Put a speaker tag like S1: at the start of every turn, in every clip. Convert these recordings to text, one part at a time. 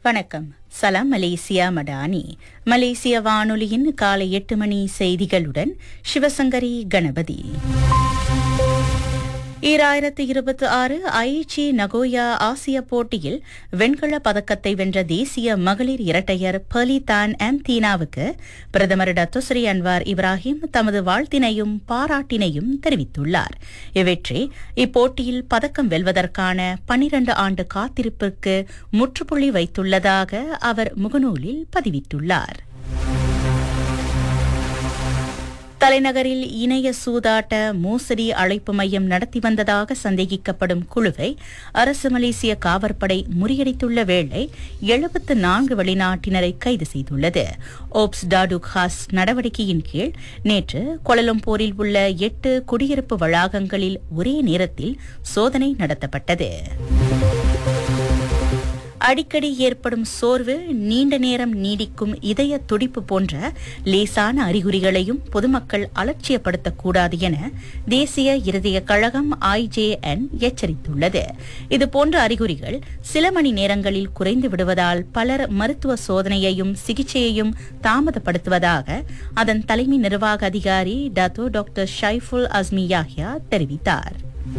S1: வணக்கம் சலாம் மலேசியா மடானி மலேசிய வானொலியின் காலை எட்டு மணி செய்திகளுடன் சிவசங்கரி கணபதி ஈராயிரத்து இருபத்தி ஆறு ஐச்சி நகோயா ஆசிய போட்டியில் வெண்கல பதக்கத்தை வென்ற தேசிய மகளிர் இரட்டையர் பலிதான் எம் தீனாவுக்கு பிரதமர் டத்துஸ்ரீ அன்வார் இப்ராஹிம் தமது வாழ்த்தினையும் பாராட்டினையும் தெரிவித்துள்ளார் இவற்றே இப்போட்டியில் பதக்கம் வெல்வதற்கான பனிரண்டு ஆண்டு காத்திருப்பிற்கு முற்றுப்புள்ளி வைத்துள்ளதாக அவர் முகநூலில் பதிவிட்டுள்ளார் தலைநகரில் இணைய சூதாட்ட மோசடி அழைப்பு மையம் நடத்தி வந்ததாக சந்தேகிக்கப்படும் குழுவை அரசு மலேசிய காவற்படை முறியடித்துள்ள வேளை எழுபத்து நான்கு வெளிநாட்டினரை கைது செய்துள்ளது ஓப்ஸ் டாடு ஹாஸ் நடவடிக்கையின் கீழ் நேற்று கொலலம்பூரில் உள்ள எட்டு குடியிருப்பு வளாகங்களில் ஒரே நேரத்தில் சோதனை நடத்தப்பட்டது அடிக்கடி ஏற்படும் சோர்வு நீண்ட நேரம் நீடிக்கும் இதய துடிப்பு போன்ற லேசான அறிகுறிகளையும் பொதுமக்கள் அலட்சியப்படுத்தக்கூடாது என தேசிய இருதய கழகம் ஐஜேஎன் எச்சரித்துள்ளது இதுபோன்ற அறிகுறிகள் சில மணி நேரங்களில் குறைந்து விடுவதால் பலர் மருத்துவ சோதனையையும் சிகிச்சையையும் தாமதப்படுத்துவதாக அதன் தலைமை நிர்வாக அதிகாரி Dato doctor Shaiful Azmi Yahya தெரிவித்தார்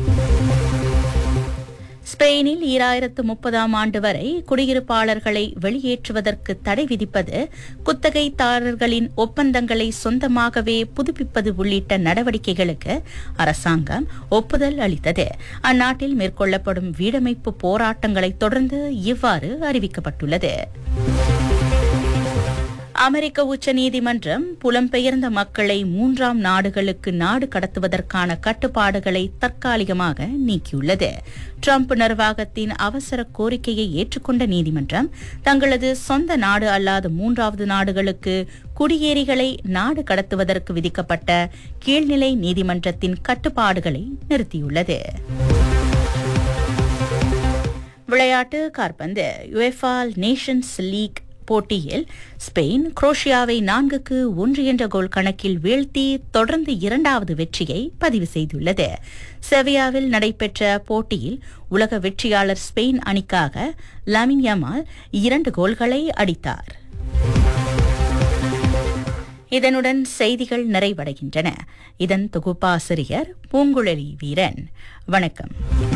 S1: ஸ்பெயினில் ஈராயிரத்து முப்பதாம் ஆண்டு வரை குடியிருப்பாளர்களை வெளியேற்றுவதற்கு தடை விதிப்பது குத்தகைதாரர்களின் ஒப்பந்தங்களை சொந்தமாகவே புதுப்பிப்பது உள்ளிட்ட நடவடிக்கைகளுக்கு அரசாங்கம் ஒப்புதல் அளித்தது அந்நாட்டில் மேற்கொள்ளப்படும் வீடமைப்பு போராட்டங்களை தொடர்ந்து இவ்வாறு அறிவிக்கப்பட்டுள்ளது அமெரிக்க உச்சநீதிமன்றம் புலம்பெயர்ந்த மக்களை மூன்றாம் நாடுகளுக்கு நாடு கடத்துவதற்கான கட்டுப்பாடுகளை தற்காலிகமாக நீக்கியுள்ளது ட்ரம்ப் நிர்வாகத்தின் அவசர கோரிக்கையை ஏற்றுக்கொண்ட நீதிமன்றம் தங்களது சொந்த நாடு அல்லாத மூன்றாவது நாடுகளுக்கு குடியேறிகளை நாடு கடத்துவதற்கு விதிக்கப்பட்ட கீழ்நிலை நீதிமன்றத்தின் கட்டுப்பாடுகளை நிறுத்தியுள்ளது விளையாட்டு கார்பந்து யுஎஃபா நேஷன்ஸ் லீக் போட்டியில் ஸ்பெயின் குரோஷியாவை நான்குக்கு ஒன்று என்ற கோல் கணக்கில் வீழ்த்தி தொடர்ந்து இரண்டாவது வெற்றியை பதிவு செய்துள்ளது செவியாவில் நடைபெற்ற போட்டியில் உலக வெற்றியாளர் ஸ்பெயின் அணிக்காக லாமின் யமால் இரண்டு கோல்களை அடித்தார் இதனுடன் செய்திகள் நிறைவடைகின்றன இதன் தொகுப்பாசிரியர் பூங்குழலி வீரன் வணக்கம்